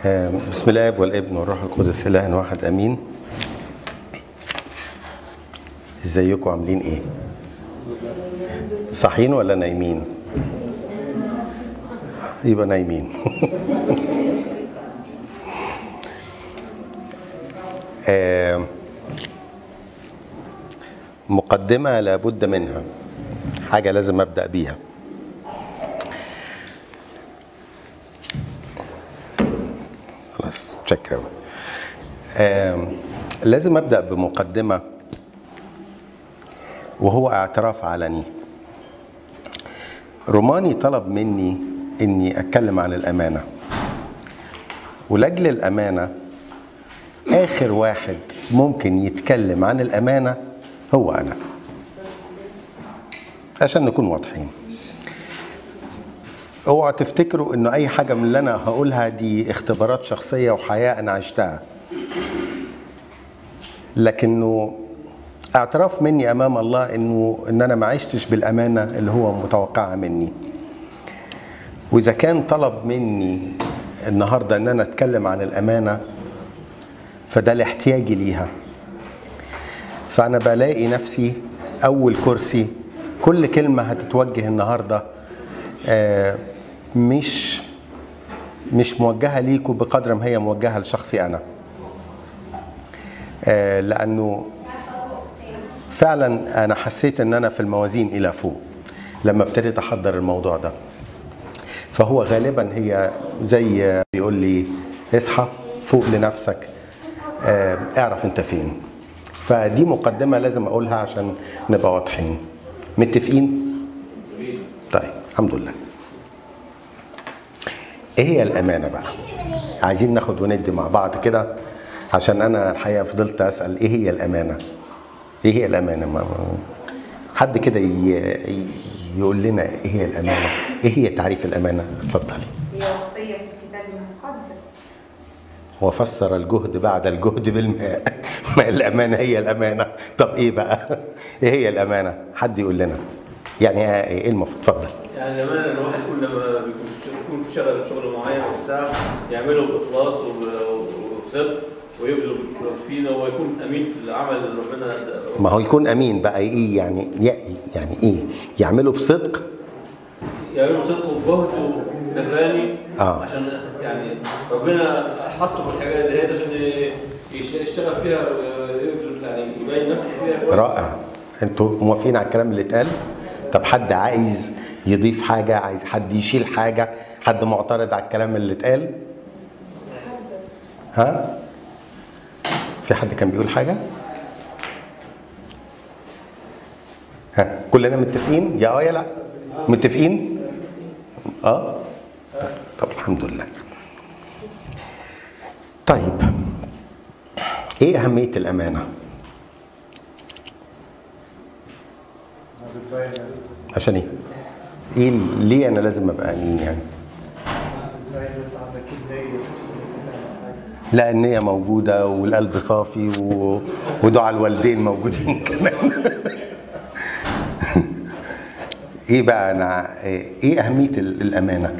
بسم الله والابن والروح القدس اله واحد امين ازيكم عاملين ايه صاحيين ولا نايمين يبقى نايمين آه، مقدمة لابد منها حاجة لازم أبدأ بيها خلاص شكرا آه، لازم أبدأ بمقدمة وهو اعتراف علني روماني طلب مني اني اتكلم عن الامانه ولاجل الامانه اخر واحد ممكن يتكلم عن الامانه هو انا عشان نكون واضحين اوعوا تفتكروا انه اي حاجه من اللي انا هقولها دي اختبارات شخصيه وحياه انا عشتها لكنه اعتراف مني امام الله انه ان انا ما عشتش بالامانه اللي هو متوقعها مني واذا كان طلب مني النهارده ان انا اتكلم عن الامانه فده لاحتياجي ليها فانا بلاقي نفسي اول كرسي كل كلمه هتتوجه النهارده آه، مش مش موجهه ليكوا بقدر ما هي موجهه لشخصي انا آه، لانه فعلا انا حسيت ان انا في الموازين الى فوق لما ابتديت احضر الموضوع ده فهو غالبا هي زي بيقول لي اصحى فوق لنفسك آه، اعرف انت فين فدي مقدمه لازم اقولها عشان نبقى واضحين متفقين طيب الحمد لله ايه هي الامانه بقى عايزين ناخد وندي مع بعض كده عشان انا الحقيقه فضلت اسال ايه هي الامانه ايه هي الامانه ما ما- حد كده ي- ي- يقول لنا ايه هي الامانه ايه هي تعريف الامانه اتفضلي هي وصية في الكتاب المقدس وفسر الجهد بعد الجهد بالماء ما الامانه هي الامانه طب ايه بقى ايه هي الامانه حد يقول لنا يعني ايه المفروض اتفضل يعني زمان الواحد كل ما بيكون يكون في شغل شغل معين وبتاع يعمله باخلاص وب- وبصدق ويبذل فينا ويكون امين في العمل اللي ربنا ما هو يكون امين بقى ايه يعني يعني ايه يعمله بصدق يعمله بصدق وبجهد ونفاني آه. عشان يعني ربنا حطه في الحاجات دي عشان يش- يشتغل فيها ويبذل يعني يبين نفسه فيها كويس. رائع انتوا موافقين على الكلام اللي اتقال طب حد عايز يضيف حاجه عايز حد يشيل حاجه حد معترض على الكلام اللي اتقال ها في حد كان بيقول حاجه ها كلنا متفقين يا اه يا لا متفقين اه طب الحمد لله طيب ايه اهميه الامانه عشان ايه؟ ايه ال- ليه انا لازم ابقى امين يعني؟ لا النية موجودة والقلب صافي و... ودعاء الوالدين موجودين كمان ايه بقى انا ايه اهمية ال- الامانة؟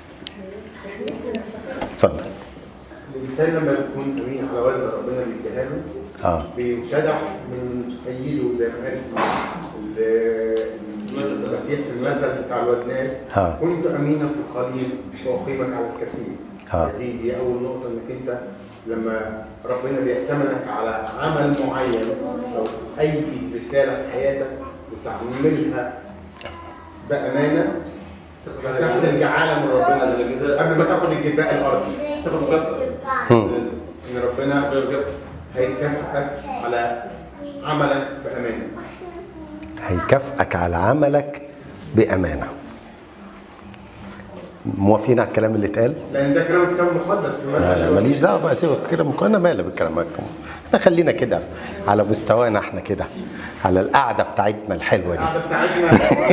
اتفضل الانسان لما بيكون امين على وزن ربنا بيديها له اه بينشدح من سيده زي ما قال ال- المسيح في المثل بتاع الوزنات آه. كنت امينا في القليل واقيمك على الكثير آه. دي دي اول نقطه انك انت لما ربنا بيأتمنك على عمل معين او اي رساله في حياتك وتعملها بامانه تاخد الجعاله من ربنا قبل ما تاخد الجزاء الارضي تاخد مكافأة هم. ان ربنا ربنا يكافئك. هيكافئك على عملك بامانه هيكافئك على عملك بأمانة موافقين على الكلام اللي اتقال؟ لان ده كلام الكتاب المقدس في مثل لا لا ماليش دعوه بقى سيبك كده انا مالي بالكلام احنا خلينا كده على مستوانا احنا كده على القعده بتاعتنا الحلوه دي القعده بتاعتنا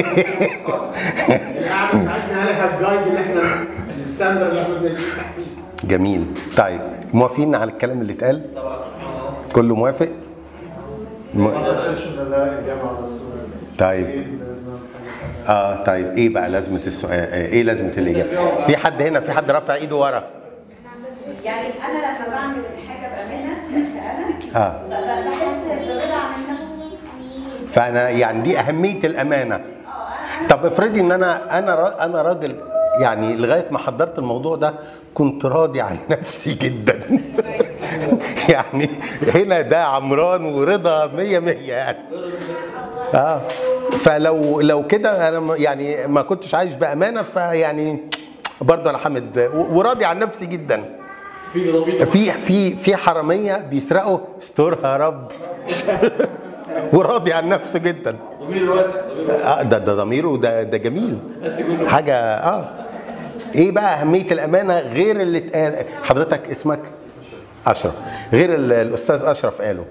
القعده بتاعتنا لها الجايد اللي احنا الستاندر اللي احنا بنمشي تحتيه جميل طيب موافقين على الكلام اللي اتقال كله موافق م... طيب اه طيب ايه بقى لازمه السؤال ايه لازمه الاجابه في حد هنا في حد رافع ايده ورا يعني انا لما بعمل الحاجه بامانه كانا اه ب- بحس برضا عن نفسي فانا يعني دي اهميه الامانه طب افرضي ان انا انا را- انا راجل يعني لغايه ما حضرت الموضوع ده كنت راضي عن نفسي جدا يعني هنا ده عمران ورضا مية مية يعني اه فلو لو كده انا م- يعني ما كنتش عايش بامانه فيعني برضه انا حامد و- وراضي عن نفسي جدا في ضمير في في في حراميه بيسرقوا استرها يا رب وراضي عن نفسه جدا ضمير واسع ضمير آه، ده ده ضميره ده ده جميل بس يقول له حاجه اه ايه بقى اهميه الامانه غير اللي اتقال حضرتك اسمك اشرف غير اللي الاستاذ اشرف قاله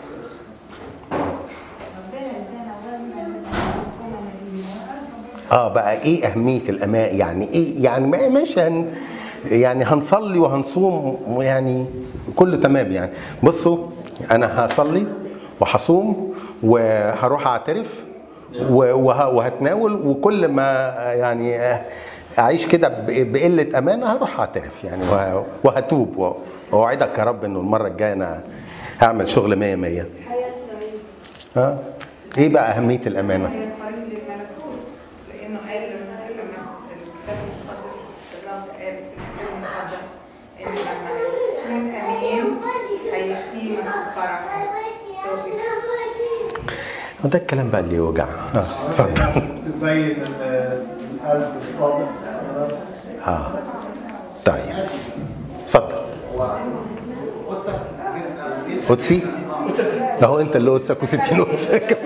اه بقى ايه اهميه الامانه يعني ايه يعني ما- ماشي هن يعني هنصلي وهنصوم يعني كله تمام يعني بصوا انا هصلي وهصوم وهروح اعترف و- وه- وهتناول وكل ما يعني آه، اعيش كده ب- بقله امانه هروح اعترف يعني وه- وهتوب و- واوعدك يا رب انه المره الجايه انا هعمل شغل 100 100 ها ايه بقى اهميه الامانه هي الطريق للملكوت لانه قال لما لما الكتاب المقدس الرب قال في الكتاب المقدس ان لما تكون امين هيقيمك فرح ده الكلام بقى اللي يوجع اه اتفضل تبين ال- القلب الصادق اه طيب اتفضل قدسي اهو انت اللي قدسك وستين قدسك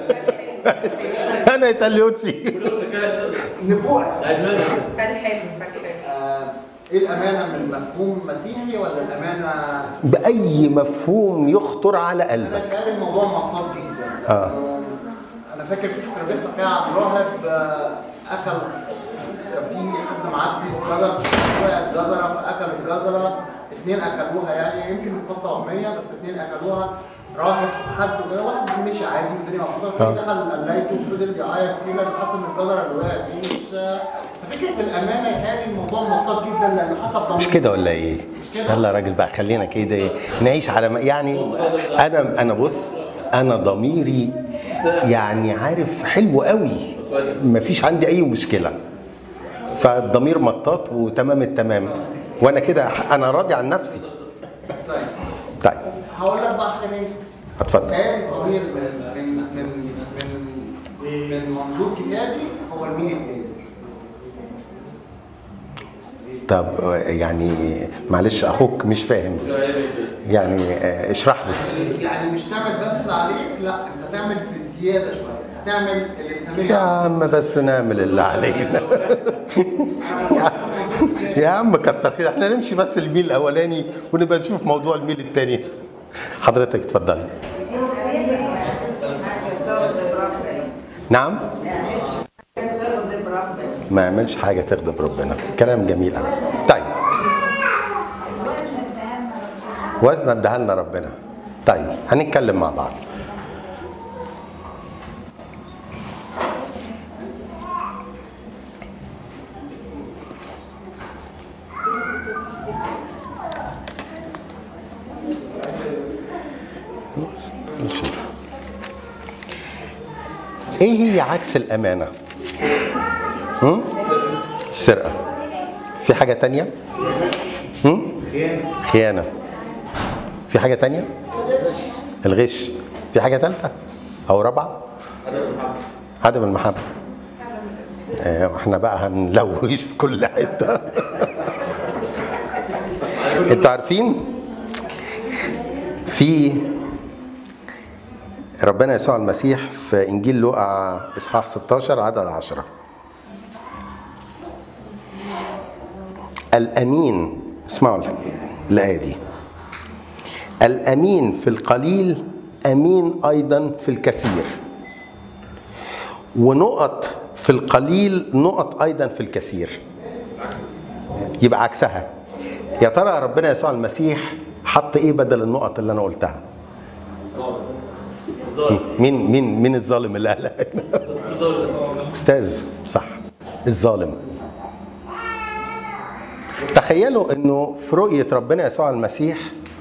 انا يتقال لي قدسي نبوءة الأجنبي كان حلو كان حلو آه، ايه الامانه من مفهوم مسيحي ولا الامانه باي مفهوم يخطر على انا قلبك كان الموضوع مفهوم جدا آه. انا فاكر في تربيه بتاع عبد الراهب آه، اكل كان في حد معدي جزر وقع الجزره فاكل الجزره اثنين اكلوها يعني يمكن القصه وهميه بس اثنين اكلوها راحت حد كده واحد مشي عادي والدنيا مبسوطه آه. الثاني دخل قلايته وفضل يعيط كتير حاسس ان الجزره اللي وقعت دي مش ففكره الامانه يتهيألي الموضوع معقد جدا لان حسب ضمير مش كده ولا ايه يلا يا راجل بقى خلينا كده إيه، نعيش على ما يعني انا انا بص انا ضميري يعني عارف حلو قوي مفيش عندي اي مشكله فالضمير مطاط وتمام التمام وانا كده انا راضي عن نفسي طيب طيب هقول لك بقى حاجه تانية اتفضل كان الضمير من من من من من منظور كتابي هو المين التاني طب يعني معلش اخوك مش فاهم يعني آه، اشرح لي يعني مش تعمل بس اللي عليك لا انت تعمل بزياده شويه هتعمل اللي السمير يا عم بس نعمل اللي علينا يا عم كتر خير احنا نمشي بس الميل الاولاني ونبقى نشوف موضوع الميل الثاني حضرتك اتفضل نعم ما يعملش حاجه تغضب ربنا كلام جميل قوي طيب وزن اداها لنا ربنا طيب هنتكلم مع بعض ايه هي عكس الامانه هم؟ السرقه في حاجه تانية هم؟ خيانه في حاجه تانية الغش في حاجه ثالثه او رابعه عدم المحبه آه، احنا بقى هنلوش في كل حته انتوا عارفين في ربنا يسوع المسيح في انجيل لوقا اصحاح 16 عدد 10 الامين اسمعوا الايه دي الامين في القليل امين ايضا في الكثير ونقط في القليل نقط ايضا في الكثير يبقى عكسها يا ترى ربنا يسوع المسيح حط ايه بدل النقط اللي انا قلتها الظالم مين مين مين الظالم اللي قالها الظالم استاذ صح الظالم تخيلوا انه في رؤيه ربنا يسوع المسيح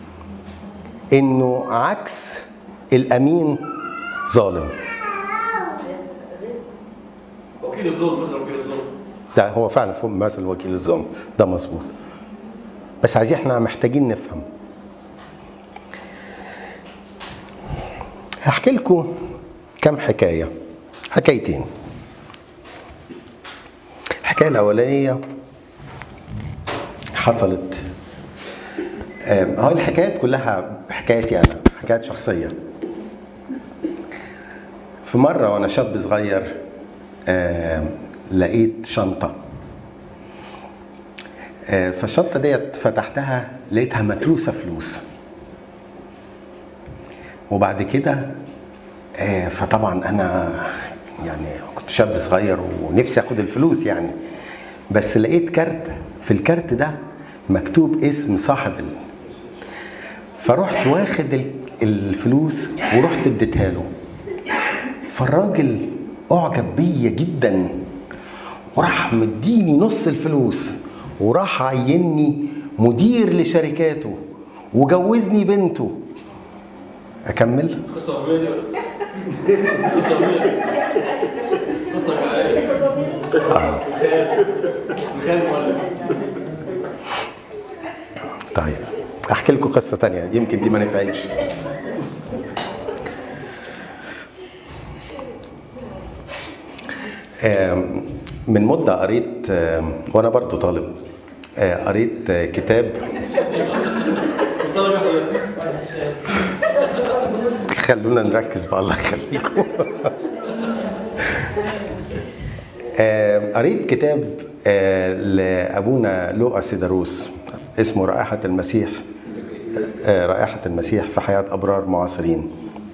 انه عكس الامين ظالم وكيل الظلم مثلا وكيل الظلم ده هو فعلا فوق مثل وكيل الظلم ده مظبوط بس عايزين احنا محتاجين نفهم هحكي لكم كم حكايه حكايتين الحكايه الاولانيه حصلت آم، هو الحكايات كلها حكايتي انا حكايات شخصيه في مره وانا شاب صغير آم، لقيت شنطه آه، فالشنطه ديت فتحتها لقيتها متروسه فلوس وبعد كده آه، فطبعا انا يعني كنت شاب صغير ونفسي اخد الفلوس يعني بس لقيت كارت في الكارت ده مكتوب اسم صاحب ال... فرحت واخد ال- الفلوس ورحت اديتها له فالراجل اعجب بيا جدا وراح مديني نص الفلوس وراح عيني مدير لشركاته وجوزني بنته اكمل قصه وهميه دي ولا قصه وهميه قصه حقيقيه خيال خيال مؤلف طيب احكي لكم قصه تانية يمكن دي ما نفعتش آم، من مده قريت آم، وانا برضو طالب آه، قريت آه، كتاب طالب ياخد خلونا نركز بقى الله يخليكم آه، قريت كتاب آه، لابونا لوقا سيداروس اسمه رائحه المسيح آه، رائحه المسيح في حياه ابرار معاصرين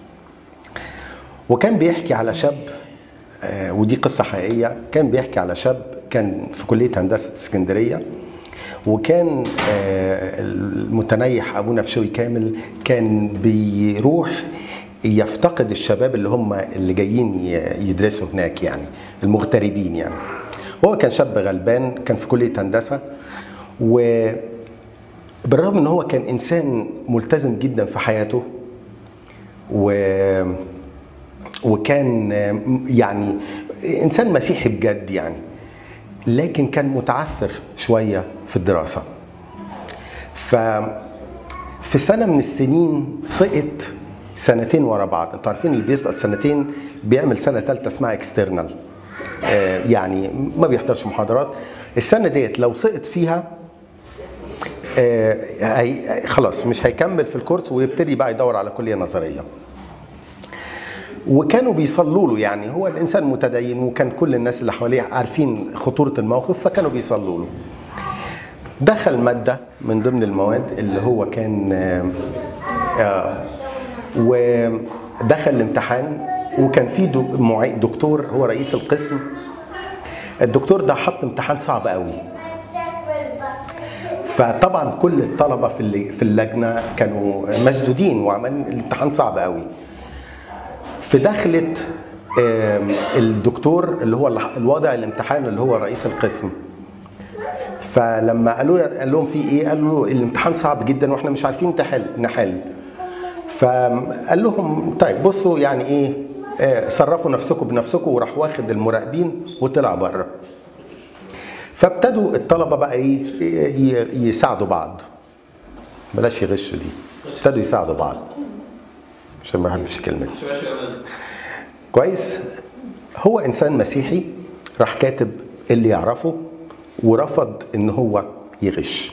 وكان بيحكي على شاب آه، ودي قصه حقيقيه كان بيحكي على شاب كان في كليه هندسه اسكندريه وكان آه، المتنيح ابونا بشوي كامل كان بيروح يفتقد الشباب اللي هم اللي جايين ي- يدرسوا هناك يعني المغتربين يعني هو كان شاب غلبان كان في كليه هندسه و بالرغم ان هو كان انسان ملتزم جدا في حياته و وكان يعني انسان مسيحي بجد يعني لكن كان متعثر شويه في الدراسه ف في سنه من السنين سقط سنتين ورا بعض انتوا عارفين اللي بيسقط سنتين بيعمل سنه ثالثه اسمها اكسترنال يعني ما بيحضرش محاضرات السنه ديت لو سقط فيها آه، هي خلاص مش هيكمل في الكورس ويبتدي بقى يدور على كليه نظريه وكانوا بيصلوا له يعني هو الانسان متدين وكان كل الناس اللي حواليه عارفين خطوره الموقف فكانوا بيصلوا له دخل ماده من ضمن المواد اللي هو كان آه، آه، ودخل الامتحان وكان في دو- معي- دكتور هو رئيس القسم الدكتور ده حط امتحان صعب قوي فطبعا كل الطلبه في اللي- في اللجنه كانوا مشدودين وعملين الامتحان صعب قوي في دخلة آم، الدكتور اللي هو الح- الوضع الامتحان اللي هو رئيس القسم فلما قالوا قال لهم في ايه قالوا له الامتحان صعب جدا واحنا مش عارفين تحل نحل فقال لهم طيب بصوا يعني ايه آه، صرفوا نفسكم بنفسكم وراح واخد المراقبين وطلع بره فابتدوا الطلبه بقى ايه ي- يساعدوا بعض بلاش يغشوا دي ابتدوا يساعدوا بعض عشان ما بحبش الكلمه دي شويه شويه امان كويس هو انسان مسيحي راح كاتب اللي يعرفه ورفض ان هو يغش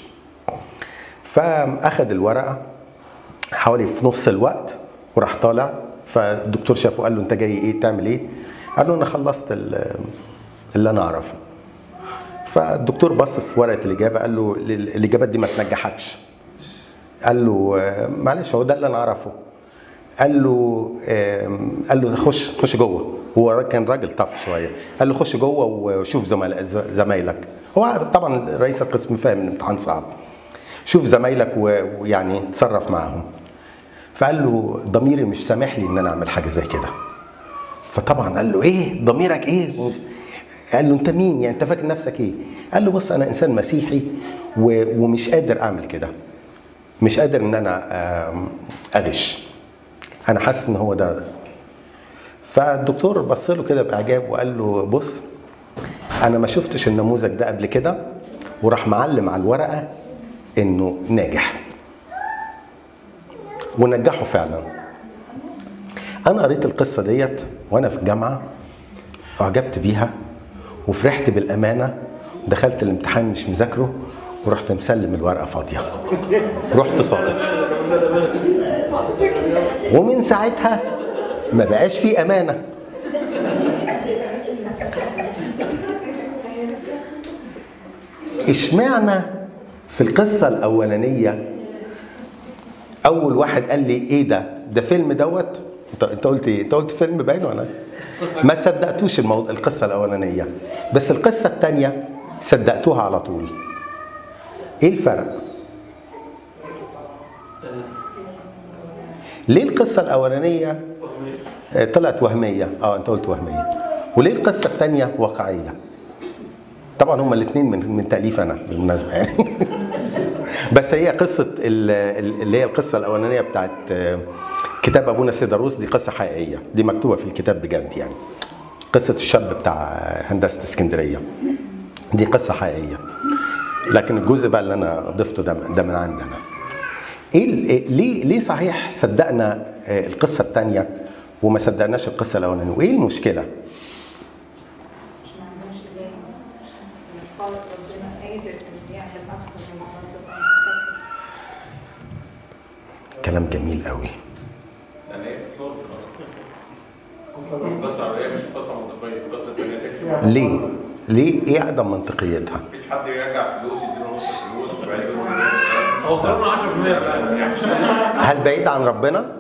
فاخد الورقه حوالي في نص الوقت وراح طالع فالدكتور شافه قال له انت جاي ايه تعمل ايه قال له انا خلصت ال- اللي انا اعرفه فالدكتور بص في ورقه الاجابه قال له "ال- الاجابات دي ما تنجحكش قال له آه، معلش هو ده اللي انا اعرفه قال له آم، قال له خش خش جوه هو كان راجل طف شويه قال له خش جوه وشوف زمال- ز- زمايلك هو طبعا رئيس القسم فاهم ان الامتحان صعب شوف زمايلك و- ويعني تصرف معاهم فقال له ضميري مش سامح لي ان انا اعمل حاجه زي كده فطبعا قال له ايه ضميرك ايه قال له انت مين يعني انت فاكر نفسك ايه قال له بص انا انسان مسيحي و- ومش قادر اعمل كده مش قادر ان انا آم، اغش انا حاسس ان هو ده فالدكتور بص له كده باعجاب وقال له بص انا ما شفتش النموذج ده قبل كده وراح معلم على الورقه انه ناجح ونجحه فعلا انا قريت القصه ديت وانا في الجامعه اعجبت بيها وفرحت بالامانه دخلت الامتحان مش مذاكره ورحت مسلم الورقه فاضيه رحت ساقط ومن ساعتها ما بقاش في امانه اشمعنى في القصه الاولانيه اول واحد قال لي ايه ده ده فيلم دوت انت انت قلت ايه انت قلت فيلم باين ولا ما صدقتوش الموضوع القصه الاولانيه بس القصه الثانيه صدقتوها على طول ايه الفرق ليه القصه الاولانيه آه، طلعت وهميه اه انت قلت وهميه وليه القصه الثانيه واقعيه طبعا هما الاثنين من من تاليف انا بالمناسبه يعني بس هي قصه ال- ال- اللي هي القصه الاولانيه بتاعت آه، كتاب ابونا سيداروس دي قصه حقيقيه دي مكتوبه في الكتاب بجد يعني قصه الشاب بتاع هندسه اسكندريه دي قصه حقيقيه لكن الجزء بقى اللي انا ضفته ده ده من عندنا ايه ال- إيه- ليه ليه صحيح صدقنا آه، القصه الثانيه وما صدقناش القصه الاولانيه وايه المشكله ما عندناش إله. قال ربنا قادر إن يعمل أكتر من مرة كلام جميل قوي يعني ايه قصة عربية مش قصة منطقية قصة تانية ليه ليه ايه عدم منطقيتها مفيش حد يرجع فلوس يديله نص الفلوس وبعدين هو قررنا 10% بس يعني هل بعيد عن ربنا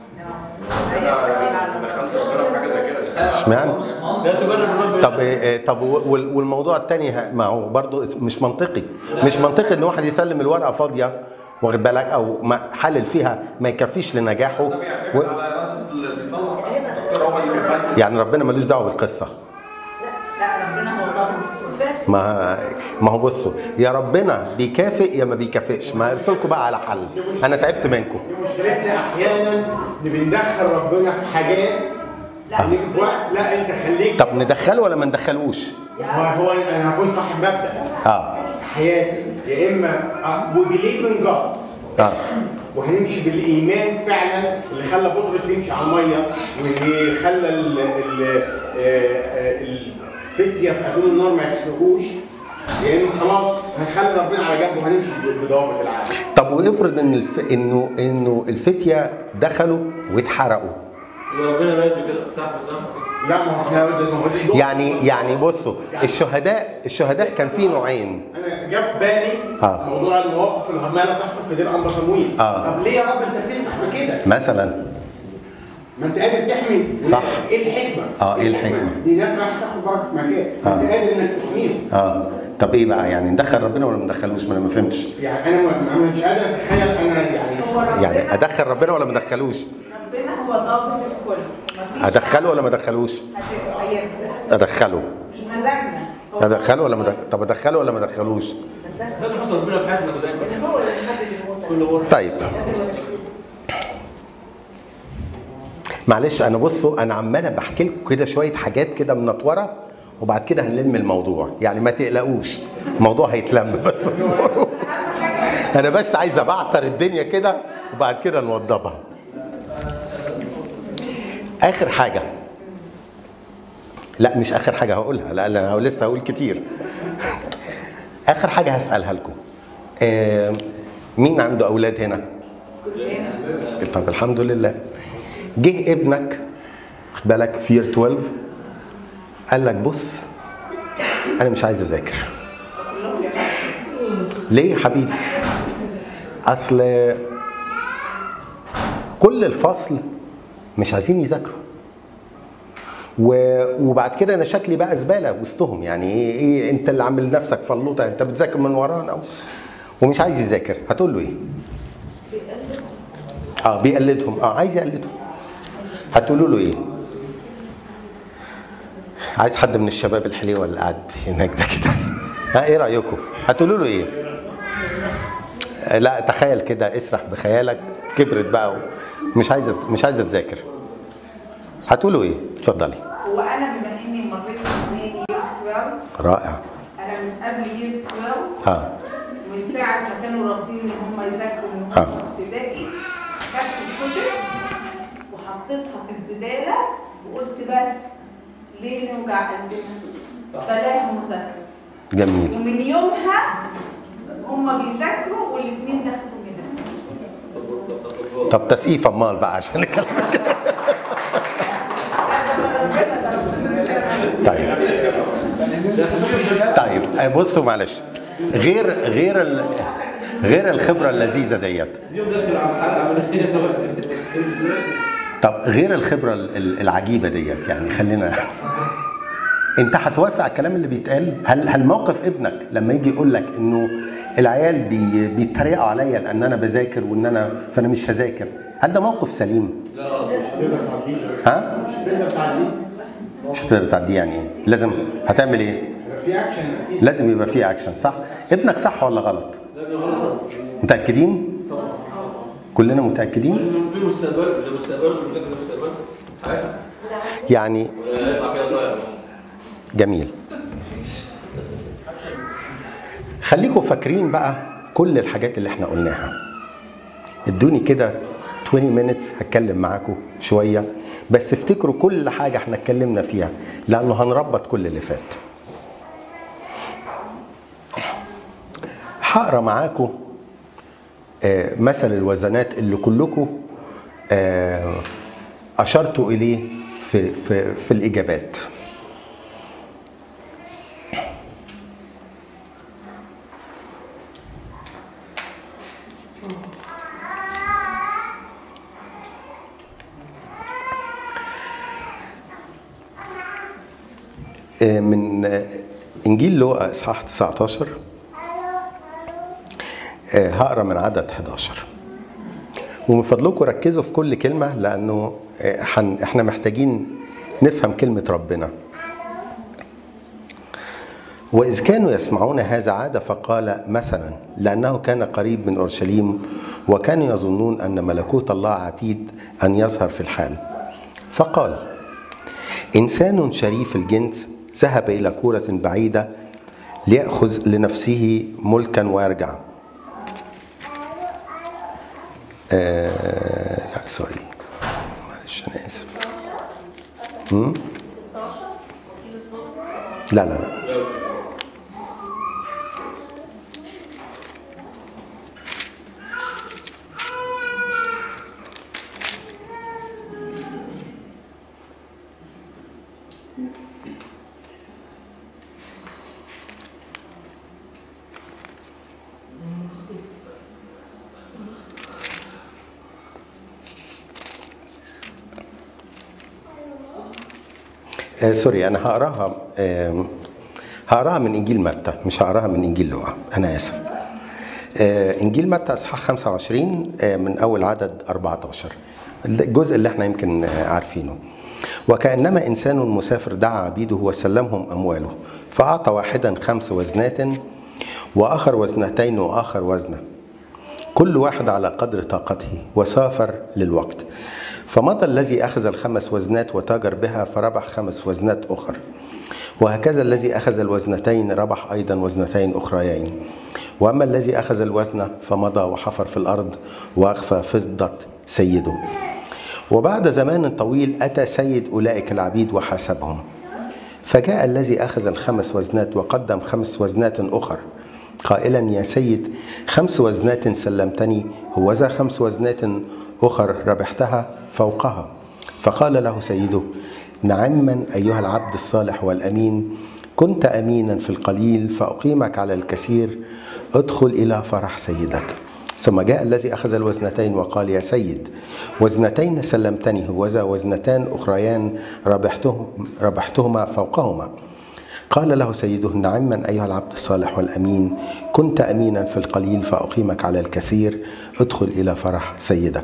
انا دخلت ربنا في حاجة زي كده اشمعنى لا تجرب الرب طب إيه- إيه، طب وال- والموضوع الثاني ما هو برضه مش منطقي مش منطقي ان واحد يسلم الورقه فاضيه واخد بالك او ما حلل فيها ما يكفيش لنجاحه و... على إرادة اللي بيصلح الدكتور هو اللي بيفهم يعني ربنا ملوش دعوه بالقصه لا ربنا هو ضامن ما ما هو بصوا يا ربنا بيكافئ يا ما بيكافئش ما ارسلكم بقى على حل انا تعبت منكم مشكلتنا احيانا ان بندخل ربنا في حاجات لا في وقت لا انت خليك طب ندخله ولا ما ندخلوش هو هو انا هكون صاحب مبدا اه في حياتي يا اما وي بليف ان جاد اه وهنمشي بالايمان فعلا اللي خلى بطرس يمشي على الميه واللي خلى ال- ال- آه، آه، الفتيه في اتون النار ما يسلكوش يا اما خلاص هنخلي ربنا على جنب وهنمشي بضوابط العالم طب وافرض ان الف... انه انه الفتيه دخلوا واتحرقوا يبقى ربنا رايد كده صح صح لا ما هو احنا ده- ما هو دي ضوابط. يعني يعني بصوا الشهداء الشهداء كان في نوعين انا جه في بالي آه. موضوع المواقف اللي عماله تحصل في دير انبا صمويل آه. طب ليه يا رب انت بتسمح بكده؟ مثلا ما انت قادر تحمي صح. ايه الحكمه؟ آه، إيه الحكمة؟ دي ناس رايحه تاخد بركه في مكان آه. انت قادر انك تحميهم اه طب ايه بقى يعني ندخل ربنا ولا ما ندخلوش ما انا ما فهمتش يعني انا ما- انا مش قادر اتخيل انا يعني هو ربنا يعني ادخل ربنا ولا ما ادخلوش ربنا هو ضابط الكل مفيش ادخله ولا ما ادخلوش هتغير ادخله مش مزاجنا هو ادخله ولا ما أدخ- طب ادخله ولا ما ادخلوش لازم نحط ربنا في حياتنا دايما هو اللي محدد الموضوع كل مرة طيب معلش انا بصوا انا عمال بحكي لكم كده شويه حاجات كده منطوره وبعد كده هنلم الموضوع يعني ما تقلقوش الموضوع هيتلم بس اصبروا انا بس عايز ابعتر الدنيا كده وبعد كده نوضبها اخر حاجه لا مش اخر حاجه هقولها لا لا انا لسه هقول كتير اخر حاجه هسالها لكم آه مين عنده اولاد هنا طب الحمد لله جه ابنك خد بالك في year 12 قال لك بص انا مش عايز اذاكر ليه يا حبيبي اصل كل الفصل مش عايزين يذاكروا و- وبعد كده انا شكلي بقى زباله وسطهم يعني ايه, إيه انت اللي عامل نفسك فلوطه انت بتذاكر من ورانا ومش عايز يذاكر هتقول له ايه؟ اه بيقلدهم اه عايز يقلدهم هتقولوا له ايه؟ عايز حد من الشباب الحليوه اللي قاعد هناك ده كده ها ايه رايكم؟ هتقولوا له ايه؟ لا تخيل كده اسرح بخيالك كبرت بقى مش عايزه مش عايزه تذاكر هتقولوا ايه اتفضلي وانا بما اني مريت من يير 12 رائع انا من قبل يير 12 اه من ساعه ما كانوا رافضين ان هم يذاكروا من آه. هم ابتدائي خدت الكتب وحطيتها في الزباله وقلت بس ليه نوجع قلبنا بلاها مذاكره جميل ومن يومها هم بيذاكروا والاثنين دخلوا مدرسه طب تسقيف امال بقى عشان الكلام طيب طيب آه، بصوا معلش غير غير ال... غير الخبره اللذيذه ديت اليوم داخل على الحلقه عمليه طب غير الخبره ال- ال- العجيبه ديت يعني خلينا انت هتوافق على الكلام اللي بيتقال هل هل موقف ابنك لما يجي يقول لك انه العيال بي بيتريقوا عليا لان انا بذاكر وان انا فانا مش هذاكر هل ده موقف سليم تقدر تعديه ها تقدر تعديه مش هتقدر تعديه يعني ايه لازم هتعمل ايه يبقى في اكشن اكيد لازم يبقى فيه اكشن صح ابنك صح ولا غلط متاكدين كلنا متاكدين في مستقبل ده مستقبل مذاكره مستقبل حياتك يعني ولا يطلع كده صايع جميل خليكم فاكرين بقى كل الحاجات اللي احنا قلناها ادوني كده 20 minutes هتكلم معاكم شوية بس افتكروا كل حاجة احنا اتكلمنا فيها لأنه هنربط كل اللي فات هقرا معاكم آه، مثل الوزنات اللي كلكم آه، أشرتوا إليه في في في الإجابات آه، من آه، انجيل لوقا اصحاح 19 آه، هقرا من عدد 11 ومن فضلكم ركزوا في كل كلمه لانه آه، حن- احنا محتاجين نفهم كلمه ربنا وإذ كانوا يسمعون هذا عاد فقال مثلا لأنه كان قريب من أورشليم وكانوا يظنون أن ملكوت الله عتيد أن يظهر في الحال فقال إنسان شريف الجنس ذهب إلى كورة بعيدة ليأخذ لنفسه ملكا ويرجع آه لا سوري معلش أنا آسف هم؟ لا لا لا آه سوري انا هقراها آه هقراها من انجيل متى مش هقراها من انجيل لوقا انا اسف آه انجيل متى اصحاح 25 آه من اول عدد 14 الجزء اللي احنا يمكن آه عارفينه وكانما انسان مسافر دعا عبيده وسلمهم امواله فاعطى واحدا خمس وزنات واخر وزنتين واخر وزنه كل واحد على قدر طاقته وسافر للوقت فمضى الذي أخذ الخمس وزنات وتاجر بها فربح خمس وزنات أخر وهكذا الذي أخذ الوزنتين ربح أيضا وزنتين أخريين وأما الذي أخذ الوزن فمضى وحفر في الأرض وأخفى فضة سيده وبعد زمان طويل أتى سيد أولئك العبيد وحاسبهم فجاء الذي أخذ الخمس وزنات وقدم خمس وزنات أخر قائلا يا سيد خمس وزنات سلمتني هوذا خمس وزنات أخر ربحتها فوقها فقال له سيده نعما أيها العبد الصالح والأمين كنت أمينا في القليل فأقيمك على الكثير ادخل إلى فرح سيدك ثم جاء الذي أخذ الوزنتين وقال يا سيد وزنتين سلمتني هوذا وزنتان أخريان ربحتهم ربحتهما فوقهما قال له سيده نعما أيها العبد الصالح والأمين كنت أمينا في القليل فأقيمك على الكثير ادخل إلى فرح سيدك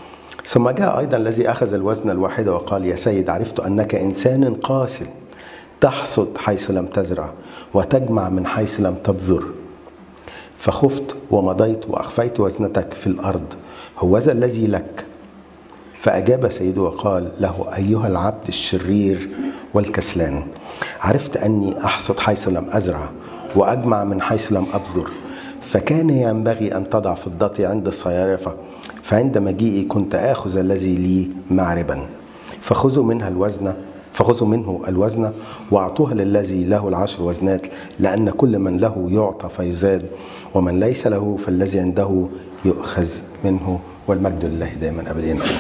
ثم جاء أيضا الذي أخذ الوزن الواحد وقال يا سيد عرفت أنك إنسان قاسٍ تحصد حيث لم تزرع وتجمع من حيث لم تبذر فخفت ومضيت وأخفيت وزنتك في الأرض هوذا الذي لك فأجاب سيده وقال له أيها العبد الشرير والكسلان عرفت أني أحصد حيث لم أزرع وأجمع من حيث لم أبذر فكان ينبغي أن تضع فضتي عند الصيارفة فعند مجيئي كنت آخذ الذي لي معربا فخذوا منها الوزن فخذوا منه الوزن واعطوها للذي له العشر وزنات لأن كل من له يعطى فيزاد ومن ليس له فالذي عنده يؤخذ منه والمجد لله دائما أبدا آمين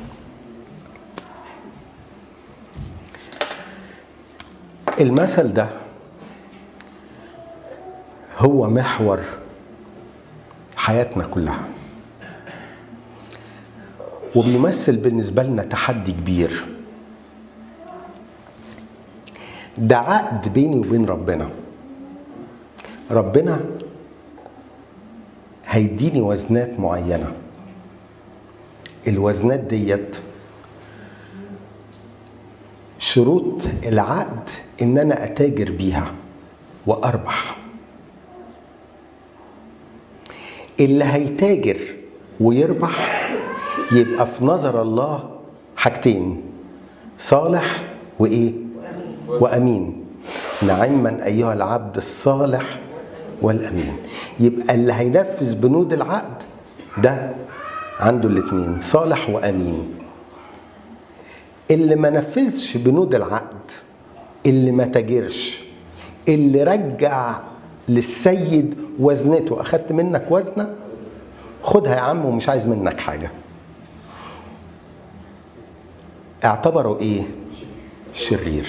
المثل ده هو محور حياتنا كلها وبيمثل بالنسبة لنا تحدي كبير ده عقد بيني وبين ربنا ربنا هيديني وزنات معينة الوزنات ديت شروط العقد ان انا اتاجر بيها واربح اللي هيتاجر ويربح يبقى في نظر الله حاجتين صالح وايه وامين نعما ايها العبد الصالح والامين يبقى اللي هينفذ بنود العقد ده عنده الاثنين صالح وامين اللي ما نفذش بنود العقد اللي ما تاجرش اللي رجع للسيد وزنته اخدت منك وزنه خدها يا عم ومش عايز منك حاجه اعتبروا ايه شرير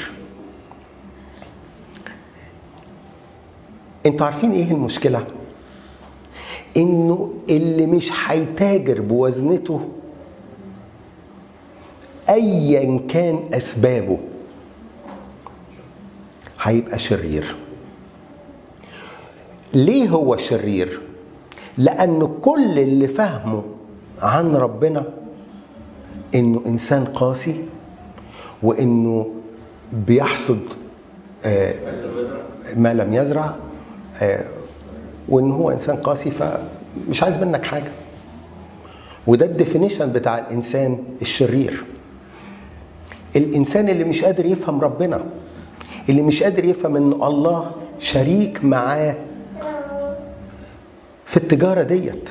انتوا عارفين ايه المشكله انه اللي مش هيتاجر بوزنته ايا كان اسبابه هيبقى شرير ليه هو شرير لان كل اللي فهمه عن ربنا انه انسان قاسي وانه بيحصد آه، ما لم يزرع آه، وان هو انسان قاسي فمش عايز منك حاجه وده الديفينيشن بتاع الانسان الشرير الانسان اللي مش قادر يفهم ربنا اللي مش قادر يفهم ان الله شريك معاه في التجاره ديت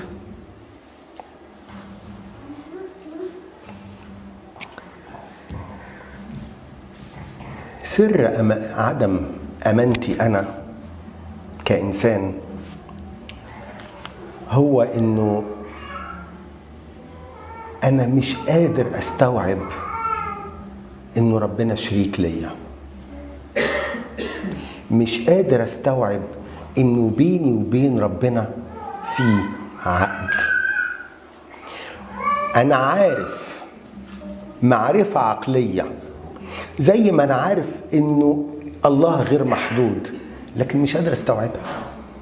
سر أما عدم امانتي انا كانسان هو انه انا مش قادر استوعب انه ربنا شريك ليا مش قادر استوعب انه بيني وبين ربنا في عقد انا عارف معرفه عقليه زي ما انا عارف انه الله غير محدود لكن مش قادر استوعبها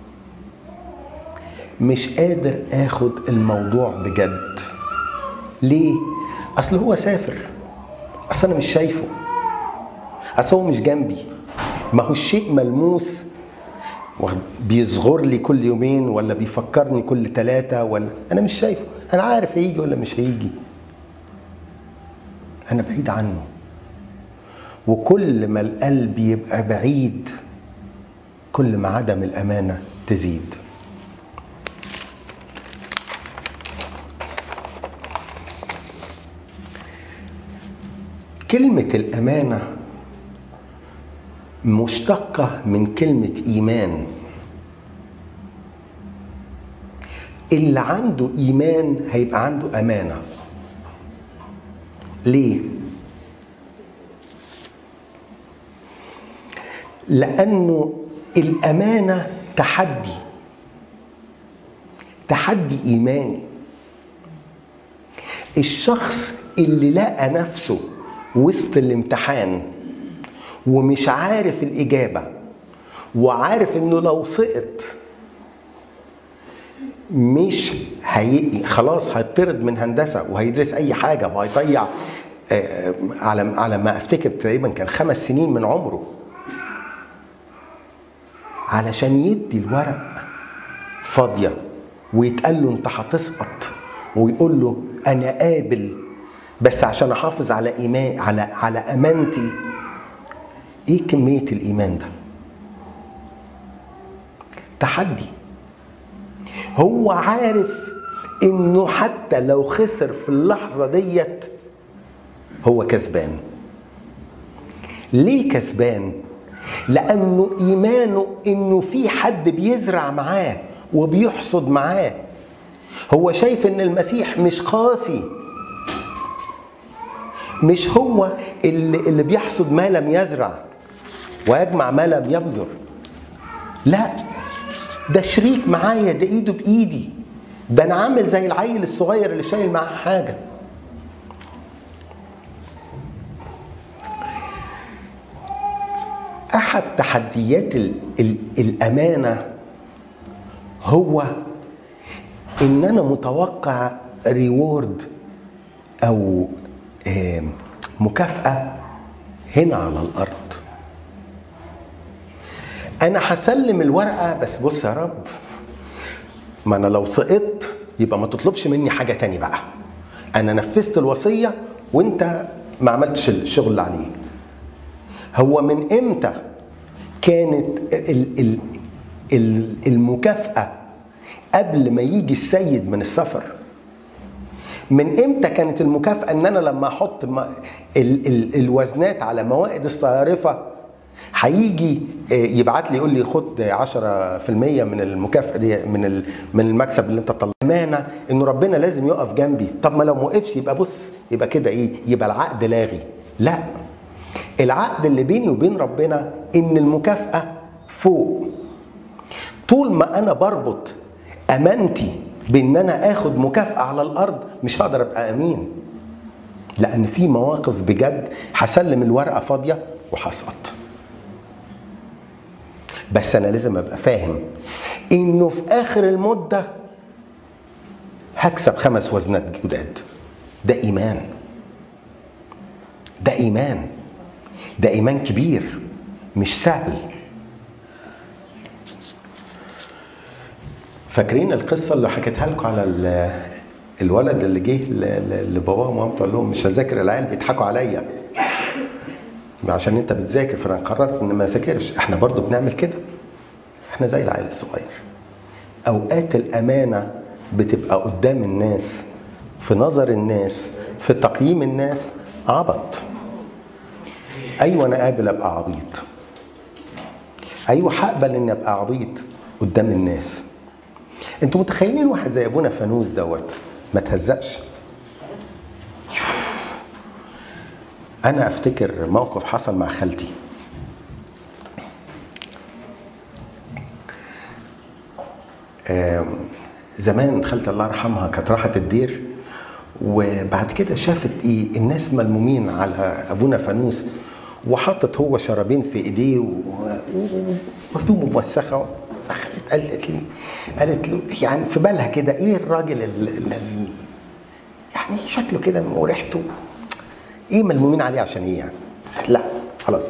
مش قادر اخد الموضوع بجد ليه اصل هو سافر اصل انا مش شايفه اصل هو مش جنبي ما هو الشيء ملموس واخد- بيصغر لي كل يومين ولا بيفكرني كل ثلاثة ولا أنا مش شايفه أنا عارف هيجي ولا مش هيجي أنا بعيد عنه وكل ما القلب يبقى بعيد كل ما عدم الأمانة تزيد كلمة الأمانة مشتقة من كلمة إيمان اللي عنده إيمان هيبقى عنده أمانة ليه؟ لأنه الأمانة تحدي تحدي إيماني الشخص اللي لقى نفسه وسط الامتحان ومش عارف الإجابة وعارف إنه لو سقط مش هي خلاص هيطرد من هندسة وهيدرس أي حاجة وهيضيع آه، على على ما أفتكر تقريبا كان خمس سنين من عمره علشان يدي الورق فاضيه ويتقال له انت هتسقط ويقول له انا قابل بس عشان احافظ على ايمان على على امانتي ايه كميه الايمان ده تحدي هو عارف انه حتى لو خسر في اللحظه ديت هو كسبان ليه كسبان لانه ايمانه انه في حد بيزرع معاه وبيحصد معاه هو شايف ان المسيح مش قاسي مش هو اللي, اللي بيحصد ما لم يزرع ويجمع ما لم يبذر لا ده شريك معايا ده ايده بايدي ده انا عامل زي العيل الصغير اللي شايل معاه حاجه احد تحديات ال ال الامانه هو ان انا متوقع ريورد او آم، مكافاه هنا على الارض انا هسلم الورقه بس بص يا رب ما انا لو سقطت يبقى ما تطلبش مني حاجه تاني بقى انا نفذت الوصيه وانت ما عملتش الشغل اللي عليك هو من امتى كانت ال- ال- ال- المكافاه قبل ما يجي السيد من السفر من امتى كانت المكافاه ان انا لما احط م- ال- ال- الوزنات على موائد الصيارفه هيجي آه، يبعت لي يقول لي خد 10% من المكافاه دي من ال- من المكسب اللي انت طلعته امانه ان ربنا لازم يقف جنبي طب ما لو ما وقفش يبقى بص يبقى كده ايه يبقى العقد لاغي لا العقد اللي بيني وبين ربنا ان المكافاه فوق طول ما انا بربط امانتي بان انا اخد مكافاه على الارض مش هقدر ابقى امين لان في مواقف بجد هسلم الورقه فاضيه وهسقط بس انا لازم ابقى فاهم انه في اخر المده هكسب خمس وزنات جداد ده ايمان ده ايمان ده ايمان كبير مش سهل فاكرين القصه اللي حكيتها لكم على ال- الولد اللي جه ل- ل- لباباه ومامته قال لهم مش هذاكر العيال بيضحكوا عليا عشان انت بتذاكر فانا قررت ان ما اذاكرش احنا برضو بنعمل كده احنا زي العيل الصغير اوقات الامانه بتبقى قدام الناس في نظر الناس في تقييم الناس عبط ايوه انا قابل ابقى عبيط ايوه هقبل اني ابقى عبيط قدام الناس انتوا متخيلين واحد زي ابونا فانوس دوت ما تهزقش انا افتكر موقف حصل مع خالتي آم، زمان خالتي الله يرحمها كانت راحت الدير وبعد كده شافت ايه الناس ملمومين على ابونا فانوس وحطت هو شرابين في ايديه و- و- وهدومه موسخه اخذت قالت لي قالت له يعني في بالها كده ايه الراجل ال- ال- ال- يعني شكله كده وريحته ايه ملمومين عليه عشان ايه يعني لا خلاص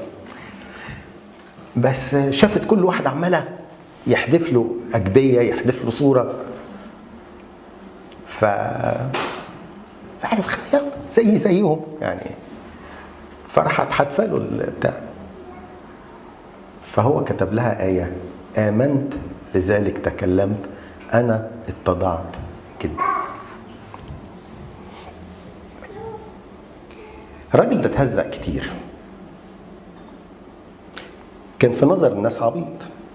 بس شافت كل واحد عماله يحدف له اجبيه يحدف له صوره ف فقالت خلاص يلا زي زيهم يعني فراحت حادفه له البتاع فهو كتب لها آية آمنت لذلك تكلمت أنا اتضعت جدا الراجل ده اتهزق كتير كان في نظر الناس عبيط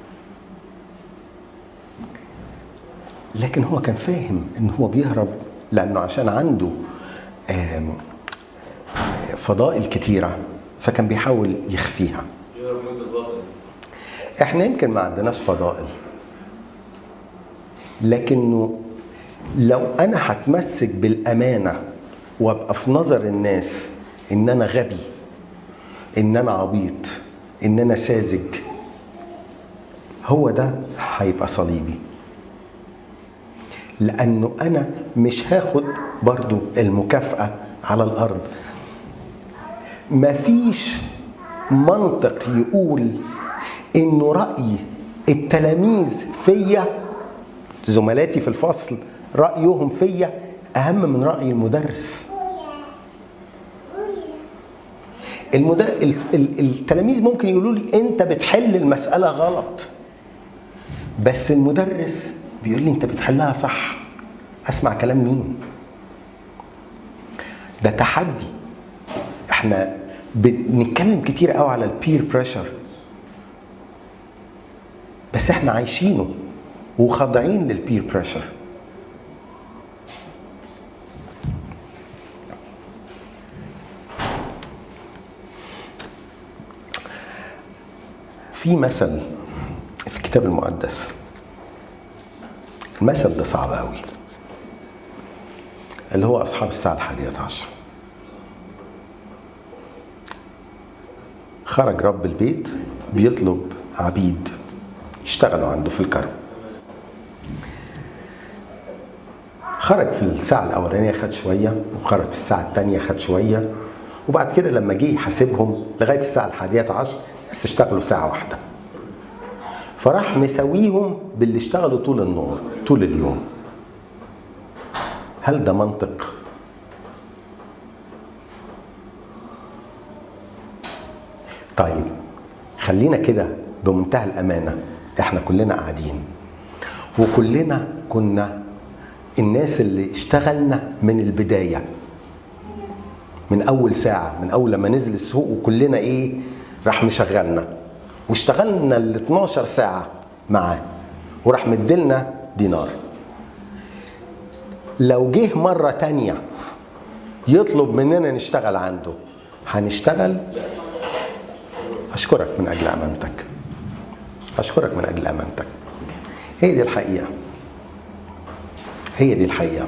لكن هو كان فاهم ان هو بيهرب لانه عشان عنده آم، فضائل كتيره فكان بيحاول يخفيها يهرب من الباطل احنا يمكن ما عندناش فضائل لكنه لو انا هتمسك بالامانه وابقى في نظر الناس ان انا غبي ان انا عبيط ان انا ساذج هو ده هيبقى صليبي لانه انا مش هاخد برضو المكافاه على الارض مفيش منطق يقول انه راي التلاميذ فيا زملاتي في الفصل رايهم فيا اهم من راي المدرس المد... ال- ال- التلاميذ ممكن يقولوا لي انت بتحل المساله غلط بس المدرس بيقول لي انت بتحلها صح اسمع كلام مين ده تحدي احنا بنتكلم كتير قوي على البير بريشر بس احنا عايشينه وخاضعين للبير بريشر في مثل في الكتاب المقدس المثل ده صعب قوي اللي هو اصحاب الساعه الحادية عشر خرج رب البيت بيطلب عبيد يشتغلوا عنده في الكرم خرج في الساعة الأولانية خد شوية وخرج في الساعة الثانية خد شوية وبعد كده لما جه يحاسبهم لغاية الساعة الحادية عشر بس اشتغلوا ساعة واحدة فراح مساويهم باللي اشتغلوا طول النهار طول اليوم هل ده منطق؟ طيب خلينا كده بمنتهى الأمانة احنا كلنا قاعدين وكلنا كنا الناس اللي اشتغلنا من البداية من أول ساعة من أول لما نزل السوق وكلنا إيه راح مشغلنا واشتغلنا ال 12 ساعة معاه وراح مديلنا دينار لو جه مرة تانية يطلب مننا نشتغل عنده هنشتغل أشكرك من أجل أمانتك أشكرك من أجل أمانتك هي دي الحقيقة هي دي الحقيقة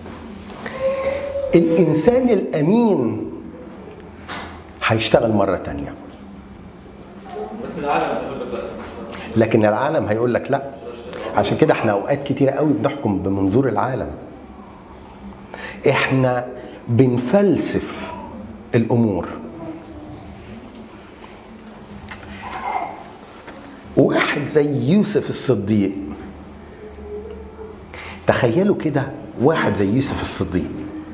الإنسان الأمين هيشتغل مرة تانية بس العالم هيقول لك لا لكن العالم هيقول لك لا عشان كده احنا اوقات كتيره قوي بنحكم بمنظور العالم احنا بنفلسف الامور واحد زي يوسف الصديق تخيلوا كده واحد زي يوسف الصديق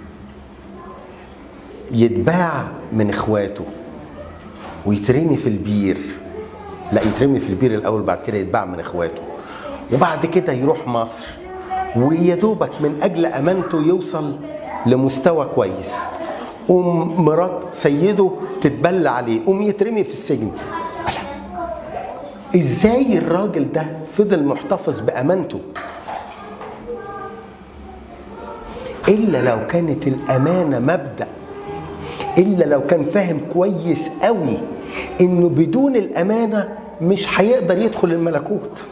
يتباع من اخواته ويترمي في البير لا يترمي في البير الاول بعد كده يتباع من اخواته وبعد كده يروح مصر ويا دوبك من اجل امانته يوصل لمستوى كويس قوم مرات سيده تتبلى عليه قوم يترمي في السجن ألا. ازاي الراجل ده فضل محتفظ بامانته الا لو كانت الامانه مبدا الا لو كان فاهم كويس قوي انه بدون الامانه مش هيقدر يدخل الملكوت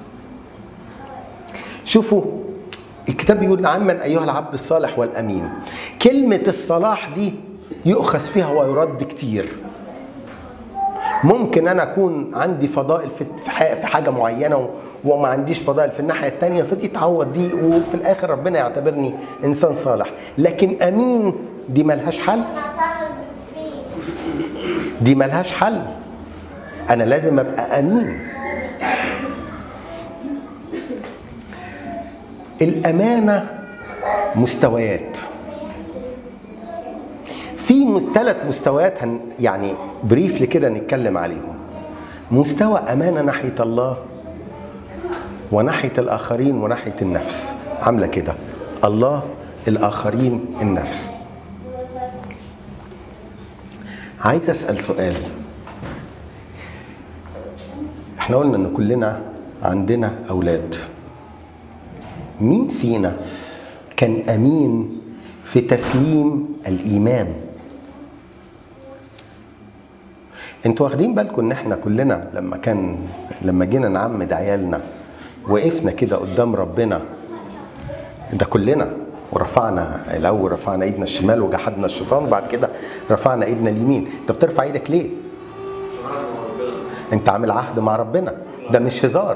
شوفوا الكتاب بيقول نعما ايها العبد الصالح والامين كلمه الصلاح دي يؤخذ فيها ويرد كتير ممكن انا اكون عندي فضائل في في ح- في حاجه معينه و- وما عنديش فضائل في الناحيه التانية فدي تعوض دي وفي الاخر ربنا يعتبرني انسان صالح لكن امين دي ملهاش حل دي ملهاش حل انا لازم ابقى امين الامانه مستويات في ثلاث مستويات هن يعني بريفلي كده نتكلم عليهم مستوى امانه ناحيه الله وناحيه الاخرين وناحيه النفس عامله كده الله الاخرين النفس عايز اسال سؤال احنا قلنا ان كلنا عندنا اولاد مين فينا كان امين في تسليم الايمان انتوا واخدين بالكم ان احنا كلنا لما كان لما جينا نعمد عيالنا وقفنا كده قدام ربنا ده كلنا ورفعنا الاول رفعنا ايدنا الشمال وجحدنا الشيطان وبعد كده رفعنا ايدنا اليمين انت بترفع ايدك ليه انت عامل عهد مع ربنا ده مش هزار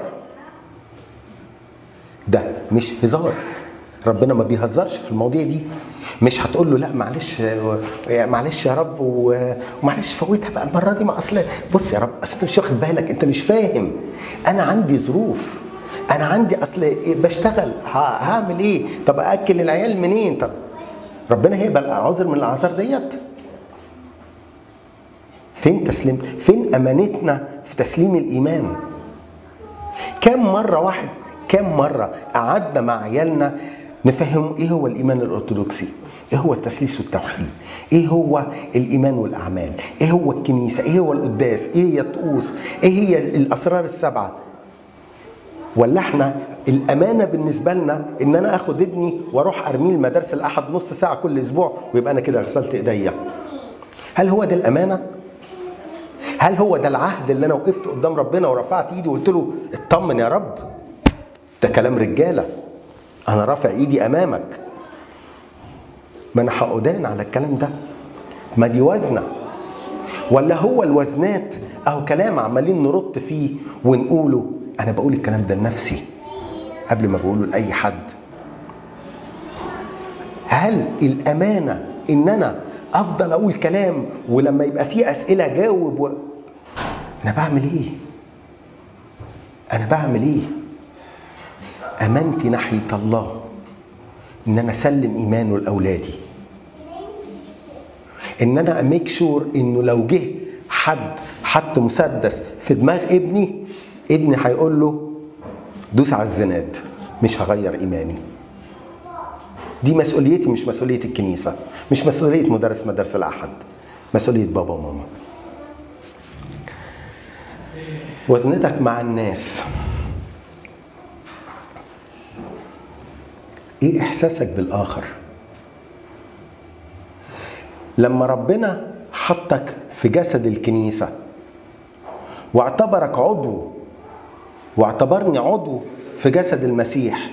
ده مش هزار ربنا ما بيهزرش في المواضيع دي مش هتقول له لا معلش معلش يا رب و- ومعلش فوتها بقى المره دي ما اصل بص يا رب اصل انت مش واخد بالك انت مش فاهم انا عندي ظروف انا عندي اصل إيه بشتغل ه- هعمل ايه طب اكل العيال منين طب ربنا هيقبل عذر من الاعذار ديت فين تسليم فين امانتنا في تسليم الايمان كم مره واحد كم مره قعدنا مع عيالنا نفهم ايه هو الايمان الارثوذكسي ايه هو التثليث والتوحيد ايه هو الايمان والاعمال ايه هو الكنيسه ايه هو القداس ايه هي الطقوس ايه هي الاسرار السبعه ولا احنا الامانه بالنسبه لنا ان انا اخد ابني واروح ارميه المدارس الاحد نص ساعه كل اسبوع ويبقى انا كده غسلت ايديا هل هو ده الامانه هل هو ده العهد اللي انا وقفت قدام ربنا ورفعت ايدي وقلت له اطمن يا رب ده كلام رجاله انا رافع ايدي امامك ما انا هقدان على الكلام ده ما دي وزنه ولا هو الوزنات اهو كلام عمالين نرد فيه ونقوله انا بقول الكلام ده لنفسي قبل ما بقوله لاي حد هل الامانه ان انا افضل اقول كلام ولما يبقى فيه اسئله جاوب و... انا بعمل ايه انا بعمل ايه امانتي ناحيه الله ان انا اسلم ايمانه لاولادي ان انا اميك شور انه لو جه حد حط مسدس في دماغ ابني ابني هيقول له دوس على الزناد مش هغير ايماني دي مسؤوليتي مش مسؤوليه الكنيسه مش مسؤوليه مدرس مدرسه الاحد مسؤوليه بابا وماما وزنتك مع الناس ايه احساسك بالاخر لما ربنا حطك في جسد الكنيسه واعتبرك عضو واعتبرني عضو في جسد المسيح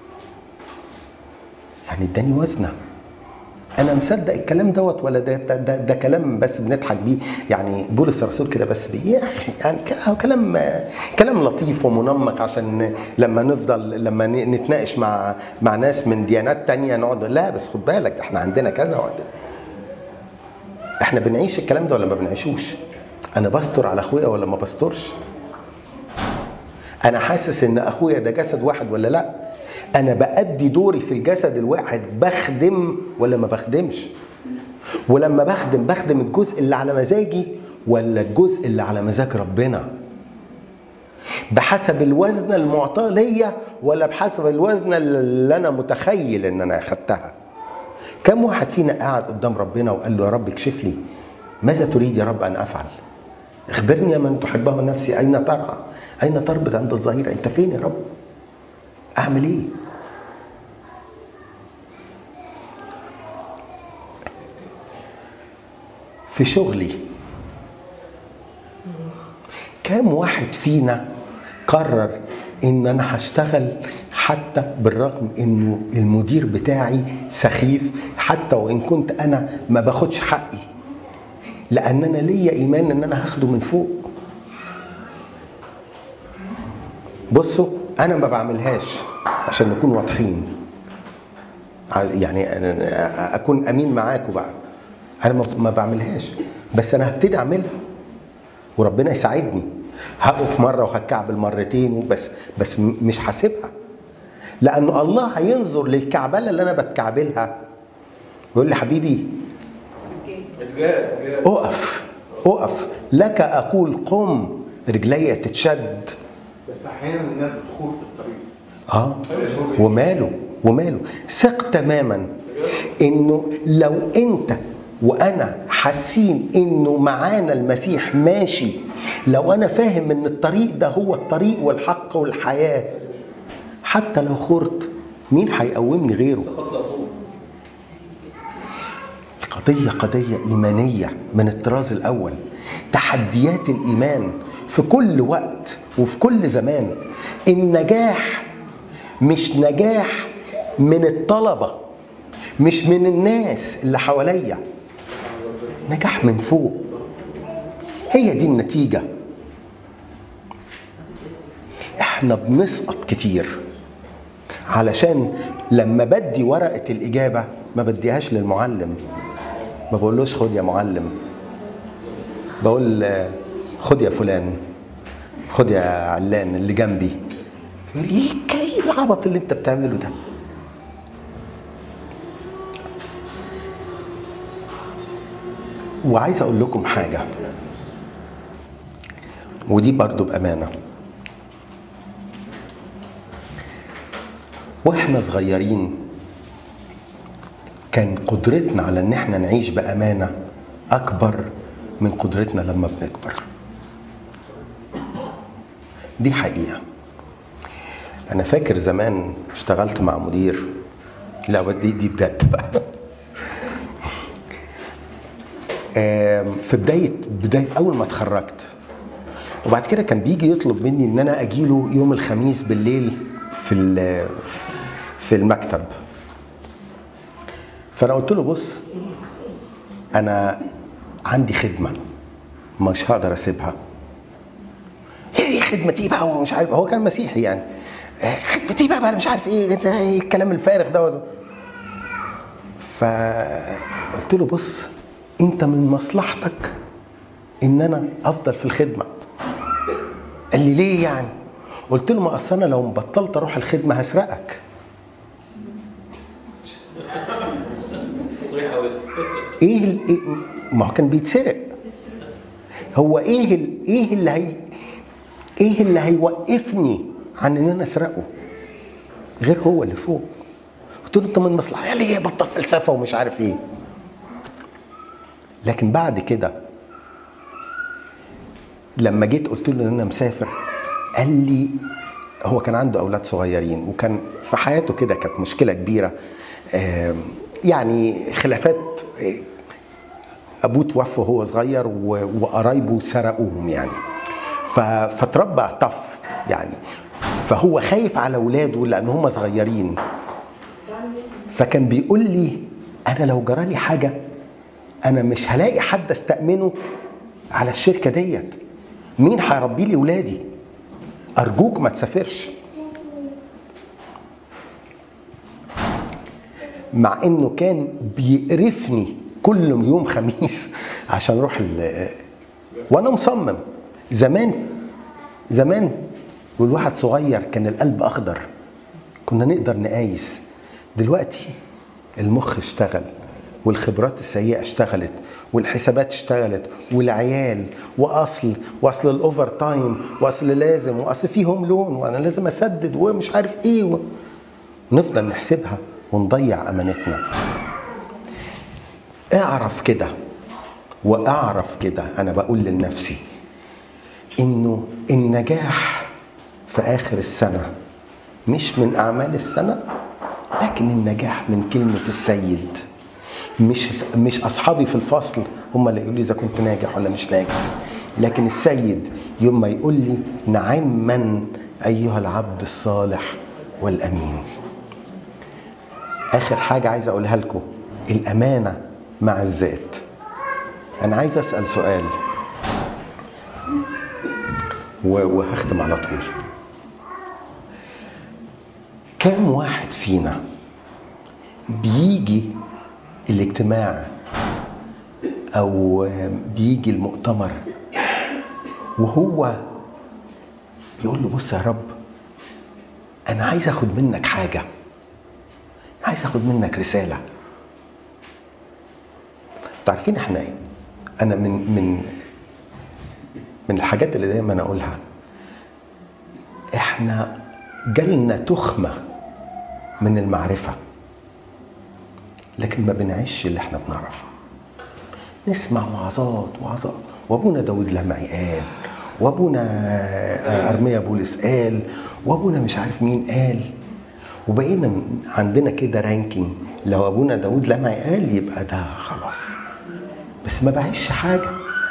يعني اداني وزنه انا مصدق الكلام دوت ولا ده ده, ده, ده كلام بس بنضحك بيه يعني بولس الرسول كده بس بيه يا اخي يعني ك- كلام كلام لطيف ومنمق عشان لما نفضل لما ن- نتناقش مع مع ناس من ديانات تانية نقعد لا بس خد بالك احنا عندنا كذا وعندنا احنا بنعيش الكلام ده ولا ما بنعيشوش انا بستر على اخويا ولا ما بسترش انا حاسس ان اخويا ده جسد واحد ولا لا انا بأدي دوري في الجسد الواحد بخدم ولا ما بخدمش ولما بخدم بخدم الجزء اللي على مزاجي ولا الجزء اللي على مزاج ربنا بحسب الوزنة المعطاة ليا ولا بحسب الوزنة اللي أنا متخيل إن أنا أخدتها كم واحد فينا قاعد قدام ربنا وقال له يا رب اكشف لي ماذا تريد يا رب أن أفعل اخبرني يا من تحبه نفسي أين ترعى أين تربط عند الظهيرة أنت فين يا رب أعمل إيه في شغلي كام واحد فينا قرر ان انا هشتغل حتى بالرغم انه المدير بتاعي سخيف حتى وان كنت انا ما باخدش حقي لان انا ليا ايمان ان انا هاخده من فوق بصوا انا ما بعملهاش عشان نكون واضحين ع- يعني أنا اكون امين معاكم بقى انا ما- ما بعملهاش بس انا هبتدي اعملها وربنا يساعدني هقف مره وهتكعبل مرتين بس بس م- مش هسيبها لان الله هينظر للكعبله اللي انا بتكعبلها ويقول لي حبيبي الجهاد الجهاد اقف اقف لك اقول قم رجلي تتشد بس احيانا الناس بتخوض في الطريق اه وماله وماله ثق تماما انه لو انت وانا حاسين انه معانا المسيح ماشي لو انا فاهم ان الطريق ده هو الطريق والحق والحياه حتى لو خرت مين هيقومني غيره خط طول القضية قضية إيمانية من الطراز الأول تحديات الإيمان في كل وقت وفي كل زمان النجاح مش نجاح من الطلبة مش من الناس اللي حواليا نجاح من فوق هي دي النتيجة احنا بنسقط كتير علشان لما بدي ورقة الإجابة ما بديهاش للمعلم ما بقولوش خد يا معلم بقول آه، خد يا فلان خد يا علان اللي جنبي يقول ايه ك- ايه العبط اللي انت بتعمله ده وعايز اقول لكم حاجه ودي برضو بامانه واحنا صغيرين كان قدرتنا على ان احنا نعيش بامانه اكبر من قدرتنا لما بنكبر دي حقيقه انا فاكر زمان اشتغلت مع مدير لا دي دي بجد بقى آم، في بدايه بدايه اول ما اتخرجت وبعد كده كان بيجي يطلب مني ان انا اجيله يوم الخميس بالليل في ال- في المكتب فانا قلت له بص انا عندي خدمه مش هقدر اسيبها ايه خدمتي بقى ومش عارف هو كان مسيحي يعني آه، خدمتي بقى, بقى أنا مش عارف ايه إنت إيه الكلام الفارغ ده فقلت له بص انت من مصلحتك ان انا افضل في الخدمه قال لي ليه يعني قلت له ما اصل انا لو بطلت اروح الخدمه هسرقك صريح قوي ايه ال... إيه ما هو كان بيتسرق هو ايه ال... ايه اللي هي ايه اللي هيوقفني عن ان انا اسرقه غير هو اللي فوق قلت له انت من مصلحه قال لي ايه بطل فلسفه ومش عارف ايه لكن بعد كده لما جيت قلت له ان انا مسافر قال لي هو كان عنده اولاد صغيرين وكان في حياته كده كانت مشكله كبيره آم، يعني خلافات آه، ابوه توفى وهو صغير و- وقرايبه سرقوهم يعني ف- فتربى طف يعني فهو خايف على اولاده لان هم صغيرين فكان بيقول لي انا لو جرالي حاجه انا مش هلاقي حد استامنه على الشركه ديت مين هيربي لي ولادي ارجوك ما تسافرش مع انه كان بيقرفني كل يوم خميس عشان اروح ال- وانا مصمم زمان زمان والواحد صغير كان القلب اخضر كنا نقدر نقايس دلوقتي المخ اشتغل والخبرات السيئه اشتغلت والحسابات اشتغلت والعيال واصل واصل الاوفر تايم واصل لازم واصل فيهم لون وانا لازم اسدد ومش عارف ايه و... ونفضل نحسبها ونضيع امانتنا اعرف كده واعرف كده انا بقول لنفسي انه النجاح في اخر السنه مش من اعمال السنه لكن النجاح من كلمه السيد مش مش اصحابي في الفصل هم اللي يقولوا لي اذا كنت ناجح ولا مش ناجح لكن السيد يوم ما يقول لي نعما ايها العبد الصالح والامين اخر حاجه عايز اقولها لكم الامانه مع الذات انا عايز اسال سؤال و- وهختم على طول كم واحد فينا بيجي الاجتماع او بيجي المؤتمر وهو يقول له بص يا رب انا عايز اخد منك حاجه عايز اخد منك رساله انتوا عارفين احنا ايه انا من من من الحاجات اللي دايما اقولها احنا جالنا تخمه من المعرفه لكن ما بنعيش اللي احنا بنعرفه نسمع وعظات وعظات وابونا داود لمعي قال وابونا ارميا بولس قال وابونا مش عارف مين قال وبقينا عندنا كده رانكينج لو ابونا داود لمعي قال يبقى ده خلاص بس ما بعيش حاجه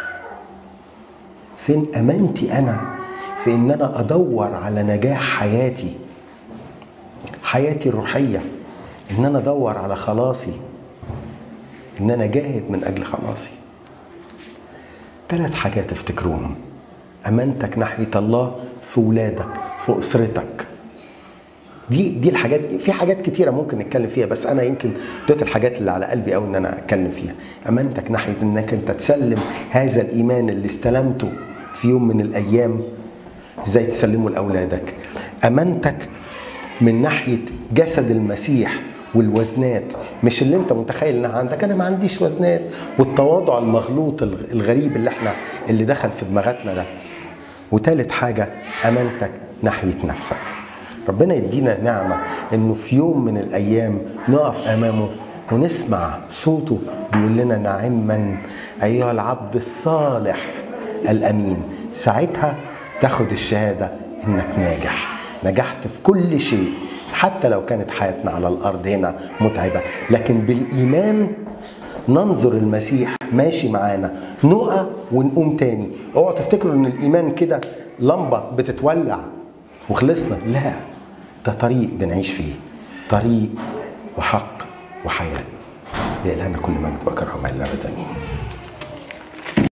فين امانتي انا في ان انا ادور على نجاح حياتي حياتي الروحيه ان انا ادور على خلاصي ان انا جاهد من اجل خلاصي ثلاث حاجات افتكروهم امانتك ناحيه الله في ولادك في اسرتك دي دي الحاجات في حاجات كتيره ممكن نتكلم فيها بس انا يمكن دوت الحاجات اللي على قلبي قوي ان انا اتكلم فيها امانتك ناحيه انك انت تسلم هذا الايمان اللي استلمته في يوم من الايام ازاي تسلمه لاولادك امانتك من ناحيه جسد المسيح والوزنات مش اللي انت متخيل انها عندك انا ما عنديش وزنات والتواضع المغلوط الغريب اللي احنا اللي دخل في دماغاتنا ده وتالت حاجه امانتك ناحيه نفسك ربنا يدينا نعمه انه في يوم من الايام نقف امامه ونسمع صوته بيقول لنا نعما ايها العبد الصالح الامين ساعتها تاخد الشهاده انك ناجح نجحت في كل شيء حتى لو كانت حياتنا على الارض هنا متعبه لكن بالايمان ننظر المسيح ماشي معانا نقى ونقوم تاني اوعوا تفتكروا ان الايمان كده لمبه بتتولع وخلصنا لا ده طريق بنعيش فيه طريق وحق وحياه لإلهنا كل مجد وكرامه الى ابد امين